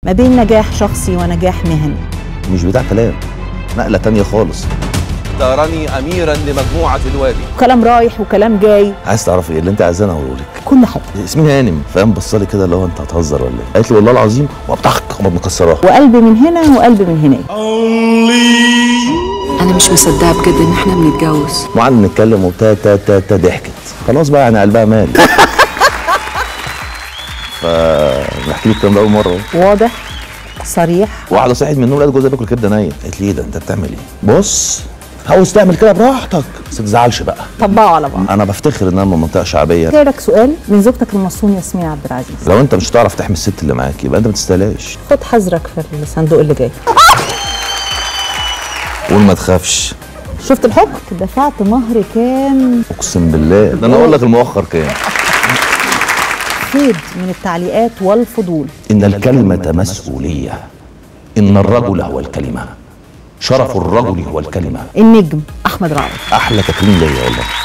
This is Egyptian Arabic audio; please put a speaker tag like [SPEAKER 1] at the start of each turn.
[SPEAKER 1] ما بين نجاح شخصي ونجاح مهني
[SPEAKER 2] مش بتاع كلام نقله تانية خالص
[SPEAKER 3] اختارني اميرا لمجموعه الوادي
[SPEAKER 1] كلام رايح وكلام جاي
[SPEAKER 2] عايز تعرفي ايه اللي انت عايزاني اقوله لك
[SPEAKER 1] كل حاجه
[SPEAKER 2] اسمي هانم فاهم بصلي كده اللي هو انت هتهزر ولا ايه قالت لي والله العظيم وبضحك وما مكسراها
[SPEAKER 1] وقلب من هنا وقلب من هناك
[SPEAKER 4] انا مش مصدقه بجد ان احنا بنتجوز
[SPEAKER 2] وقعدنا نتكلم وبتاع تا تا تا ضحكت خلاص بقى يعني قلبها مال فنحكي لك الكلام ده اول مره اهو
[SPEAKER 1] واضح صريح
[SPEAKER 2] واحده صحيت من النوم لقيت جوزها بياكل كبده نيه قالت لي ايه ده انت بتعمل ايه بص عاوز تعمل كده براحتك بس ما تزعلش بقى
[SPEAKER 1] طبقوا على بعض
[SPEAKER 2] انا بفتخر ان انا من منطقه شعبيه
[SPEAKER 1] جاي لك سؤال من زوجتك المصون ياسمين عبد العزيز
[SPEAKER 2] لو انت مش هتعرف تحمي الست اللي معاك يبقى انت ما تستاهلهاش
[SPEAKER 1] خد حذرك في الصندوق اللي جاي
[SPEAKER 2] قول ما تخافش
[SPEAKER 1] شفت الحكم دفعت مهر كام
[SPEAKER 2] اقسم بالله ده انا اقول لك المؤخر كام
[SPEAKER 1] خيد من التعليقات والفضول
[SPEAKER 2] ان الكلمه مسؤوليه ان الرجل هو الكلمه شرف الرجل هو الكلمه
[SPEAKER 1] النجم احمد رعد
[SPEAKER 2] احلى تكريم ليا والله